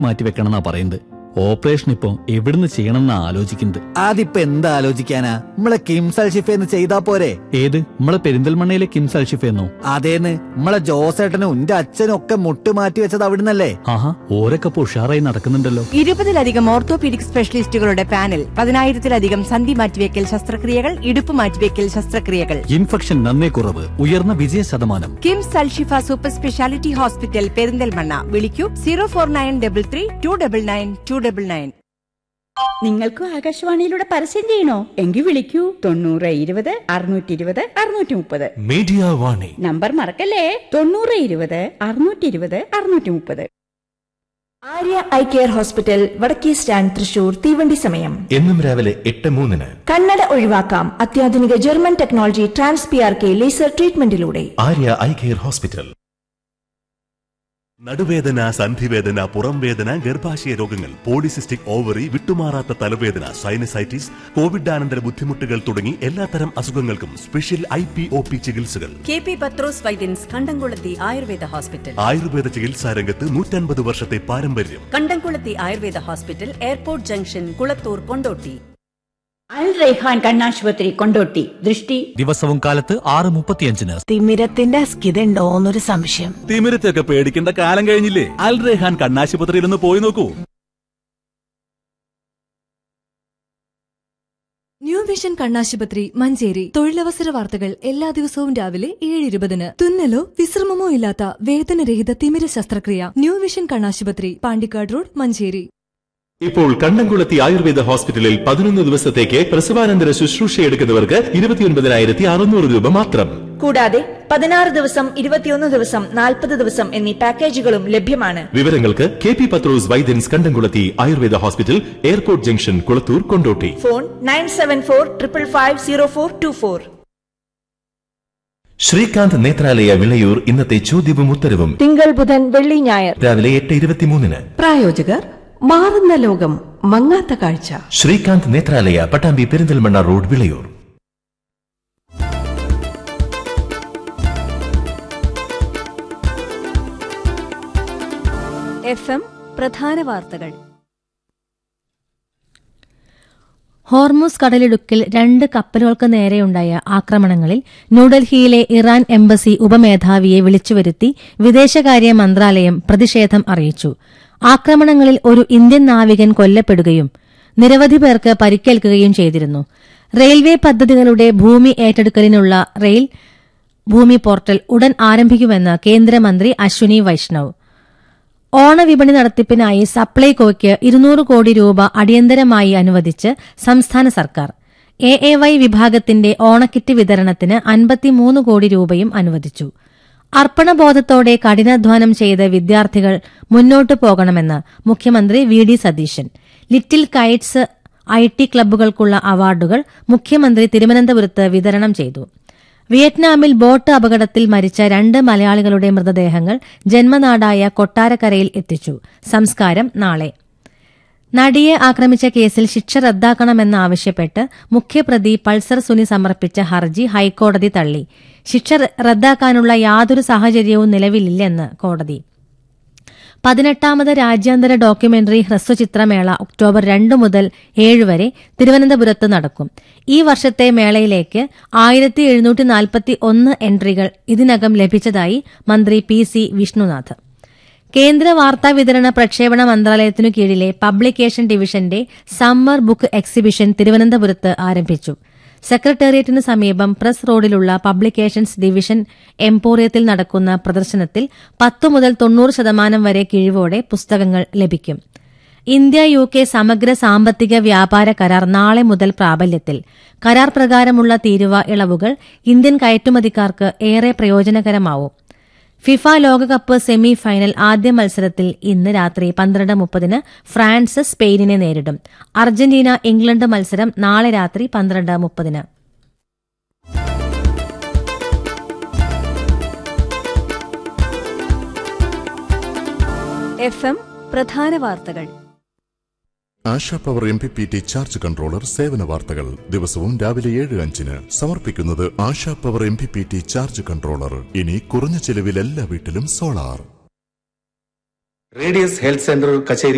മാറ്റി വെക്കണമെന്നാ പറയുന്നത് ഓപ്പറേഷൻ ഇപ്പൊ എവിടുന്ന് ചെയ്യണമെന്നാ ആലോചിക്കുന്നത് അതിപ്പോ എന്താ ആലോചിക്കാനാ നമ്മളെ കിംസ് അൽഷിഫേന്ന് ചെയ്താ പോരെ ഏത് നമ്മളെ പെരിന്തൽമണ്ണയിലെ കിംസ് അൽഷിഫെന്നോ അതേന്ന് നമ്മളെ ജോസേട്ടനും എന്റെ അച്ഛനും ഒക്കെ മുട്ട് മാറ്റി വെച്ചത് അവിടുന്നല്ലേ ആഹാ ഓരൊക്കെ ഇപ്പൊ ഉഷാറായി നടക്കുന്നുണ്ടല്ലോ ഇരുപതിലധികം ഓർത്തോപീഡിക് സ്പെഷ്യലിസ്റ്റുകളുടെ പാനൽ പതിനായിരത്തിലധികം സന്ധി മാറ്റിവെക്കൽ ശസ്ത്രക്രിയകൾ ഇടുപ്പ് മാറ്റിവെക്കൽ ശസ്ത്രക്രിയകൾ ഇൻഫെക്ഷൻ നന്നേ കുറവ് ഉയർന്ന വിജയ ശതമാനം KIMS Al Shifa super speciality hospital Perinthalmanna വിളിക്കൂ zero four nine double three two double nine two double nine നിങ്ങൾക്കും ആകാശവാണിയിലൂടെ പരസ്യം ചെയ്യണോ എങ്കിൽ വിളിക്കൂ തൊണ്ണൂറ് ഇരുപത് അറുന്നൂറ്റി ഇരുപത് അറുന്നൂറ്റി മുപ്പത് മീഡിയ വാണി നമ്പർ മറക്കല്ലേ തൊണ്ണൂറ് ഇരുപത് അറുന്നൂറ്റി ഇരുപത് അറുന്നൂറ്റി മുപ്പത് ആര്യ ഐ കെയർ ഹോസ്പിറ്റൽ വടക്കേ സ്റ്റാൻഡ് തൃശൂർ തീവണ്ടി സമയം എന്നും രാവിലെ എട്ട് മൂന്നിന് കണ്ണട ഒഴിവാക്കാം അത്യാധുനിക German technology trans P R K laser ട്രീറ്റ്മെന്റിലൂടെ ആര്യ ഐ കെയർ ഹോസ്പിറ്റൽ നടുവേദന സന്ധിവേദന പുറം വേദന ഗർഭാശയ രോഗങ്ങൾ പോളിസിസ്റ്റിക് ഓവറി വിട്ടുമാറാത്ത തലവേദന സൈനസൈറ്റിസ് കോവിഡാനന്തര ബുദ്ധിമുട്ടുകൾ തുടങ്ങി എല്ലാത്തരം അസുഖങ്ങൾക്കും special I P O P ചികിത്സകൾ K P Pathrose Vaidyans Kandamkulathy Ayurveda hospital Ayurveda ചികിത്സാ രംഗത്ത് നൂറ്റൻപത് വർഷത്തെ പാരമ്പര്യം Kandamkulathy Ayurveda hospital airport junction Kulathoor Kondotty Al Raihan കണ്ണാശുപത്രി കൊണ്ടോട്ടി ദൃഷ്ടി ദിവസവും കാലത്ത് ആറ് മുപ്പത്തിയഞ്ചിന് തിമിരത്തിന്റെ അസ്കിതയുണ്ടോ എന്നൊരു സംശയം തിമിരത്തൊക്കെ പേടിക്കേണ്ട കാലം കഴിഞ്ഞില്ലേ അൽ റെഹാൻ കണ്ണാശുപത്രിയിൽ ഒന്ന് പോയി നോക്കൂ ന്യൂ വിഷൻ കണ്ണാശുപത്രി മഞ്ചേരി തൊഴിലവസര വാർത്തകൾ എല്ലാ ദിവസവും രാവിലെ ഏഴ് ഇരുപതിന് തുന്നലോ വിശ്രമമോ ഇല്ലാത്ത വേദനരഹിത തിമിര ശസ്ത്രക്രിയ ന്യൂ വിഷൻ കണ്ണാശുപത്രി പാണ്ടിക്കാട് റോഡ് മഞ്ചേരി ഇപ്പോൾ കണ്ടംകുളത്തി ആയുർവേദ ഹോസ്പിറ്റലിൽ പതിനൊന്ന് ദിവസത്തേക്ക് പ്രസവാനന്തര ശുശ്രൂഷ എടുക്കുന്നവർക്ക് ഇരുപത്തിയൊൻപതിനായിരത്തി അറുന്നൂറ് രൂപ മാത്രം കൂടാതെ പതിനാറ് ദിവസം ഇരുപത്തിയൊന്ന് ദിവസം നാൽപ്പത് ദിവസം എന്നീ പാക്കേജുകളും ലഭ്യമാണ് വിവരങ്ങൾക്ക് K P Pathrose Vaidyans Kandamkulathy Ayurveda hospital airport junction Kulathoor Kondotty phone nine seven four triple five zero four two four Srikanth Nethralaya Vilayur ഇന്നത്തെ ചോദ്യവും ഉത്തരവും തിങ്കൾ ബുധൻ വെള്ളി ഞായർ രാവിലെ എട്ട് ഇരുപത്തിമൂന്നിന് പ്രായോജകർ മാറുന്ന ലോകം മങ്ങാത്ത കാഴ്ച Srikanth Nethralaya Pattambi Perinthalmanna road Vilayur F M പ്രധാന വാർത്തകൾ ഹോർമൂസ് കടലിടുക്കിൽ രണ്ട് കപ്പലുകൾക്ക് നേരെയുണ്ടായ ആക്രമണങ്ങളിൽ ന്യൂഡൽഹിയിലെ ഇറാൻ എംബസി ഉപമേധാവിയെ വിളിച്ചുവരുത്തി വിദേശകാര്യ മന്ത്രാലയം പ്രതിഷേധം അറിയിച്ചു ആക്രമണങ്ങളിൽ ഒരു ഇന്ത്യൻ നാവികൻ കൊല്ലപ്പെടുകയും നിരവധി പേർക്ക് പരിക്കേൽക്കുകയും ചെയ്തിരുന്നു റെയിൽവേ പദ്ധതികളുടെ ഭൂമി ഏറ്റെടുക്കലിനുള്ള റെയിൽ ഭൂമി പോർട്ടൽ ഉടൻ ആരംഭിക്കുമെന്ന് കേന്ദ്രമന്ത്രി അശ്വിനി വൈഷ്ണവ് ഓണവിപണി നടത്തിപ്പിനായി സപ്ലൈകോയ്ക്ക് ഇരുന്നൂറ് കോടി രൂപ അടിയന്തരമായി അനുവദിച്ച് സംസ്ഥാന സർക്കാർ എ എ വൈ വിഭാഗത്തിന്റെ ഓണക്കിറ്റ് വിതരണത്തിന് അൻപത്തിമൂന്ന് കോടി രൂപയും അനുവദിച്ചു അർപ്പണബോധത്തോടെ കഠിനാധ്വാനം ചെയ്ത വിദ്യാർത്ഥികൾ മുന്നോട്ടു പോകണമെന്ന് മുഖ്യമന്ത്രി V D Satheesan Little Kites I T ക്ലബ്ബുകൾക്കുള്ള അവാർഡുകൾ മുഖ്യമന്ത്രി തിരുവനന്തപുരത്ത് വിതരണം ചെയ്തു വിയറ്റ്നാമിൽ ബോട്ട് അപകടത്തിൽ മരിച്ച രണ്ട് മലയാളികളുടെ മൃതദേഹങ്ങൾ ജന്മനാടായ കൊട്ടാരക്കരയിൽ എത്തിച്ചു സംസ്കാരം നാളെ നടിയെ ആക്രമിച്ച കേസിൽ ശിക്ഷ റദ്ദാക്കണമെന്നാവശ്യപ്പെട്ട് മുഖ്യപ്രതി പൾസർ സുനി സമർപ്പിച്ച ഹർജി ഹൈക്കോടതി തള്ളി ശിക്ഷ റദ്ദാക്കാനുള്ള യാതൊരു സാഹചര്യവും നിലവിലില്ലെന്ന് കോടതി പതിനെട്ടാമത് രാജ്യാന്തര ഡോക്യുമെന്ററി ഹ്രസ്വചിത്രമേള ഒക്ടോബർ രണ്ട് മുതൽ ഏഴ് വരെ തിരുവനന്തപുരത്ത് നടക്കും ഈ വർഷത്തെ മേളയിലേക്ക് ആയിരത്തി എഴുന്നൂറ്റി നാൽപ്പത്തി ഒന്ന് എൻട്രികൾ ഇതിനകം ലഭിച്ചതായി മന്ത്രി പി സി വിഷ്ണുനാഥ് കേന്ദ്ര വാർത്താവിതരണ പ്രക്ഷേപണ മന്ത്രാലയത്തിനു കീഴിലെ പബ്ലിക്കേഷൻ ഡിവിഷന്റെ സമ്മർ ബുക്ക് എക്സിബിഷൻ തിരുവനന്തപുരത്ത് ആരംഭിച്ചു സെക്രട്ടേറിയറ്റിന് സമീപം പ്രസ് റോഡിലുള്ള പബ്ലിക്കേഷൻസ് ഡിവിഷൻ എംപോറിയത്തിൽ നടക്കുന്ന പ്രദർശനത്തിൽ പത്തു മുതൽ തൊണ്ണൂറ് ശതമാനം വരെ കിഴിവോടെ പുസ്തകങ്ങൾ ലഭിക്കും ഇന്ത്യ യു കെ സമഗ്ര സാമ്പത്തിക വ്യാപാര കരാർ നാളെ മുതൽ പ്രാബല്യത്തിൽ കരാർ പ്രകാരമുള്ള തീരുവ ഇളവുകൾ ഇന്ത്യൻ കയറ്റുമതിക്കാർക്ക് ഏറെ പ്രയോജനകരമാവും ഫിഫ ലോകകപ്പ് സെമി ഫൈനൽ ആദ്യ മത്സരത്തിൽ ഇന്ന് രാത്രി പന്ത്രണ്ട് മുപ്പതിന് ഫ്രാൻസ് സ്പെയിനിനെ നേരിടും അർജന്റീന ഇംഗ്ലണ്ട് മത്സരം നാളെ രാത്രി പന്ത്രണ്ട് മുപ്പതിന് എഫ് എം പ്രധാന വാർത്തകൾ Asha power M P P T charge controller സേവന വാർത്തകൾ ദിവസവും രാവിലെ ഏഴ് അഞ്ചിന് സമർപ്പിക്കുന്നത് Asha power M P P T charge controller ഇനി കുറഞ്ഞ ചെലവിൽ എല്ലാ വീട്ടിലും സോളാർ റേഡിയസ് ഹെൽത്ത് സെന്റർ കച്ചേരി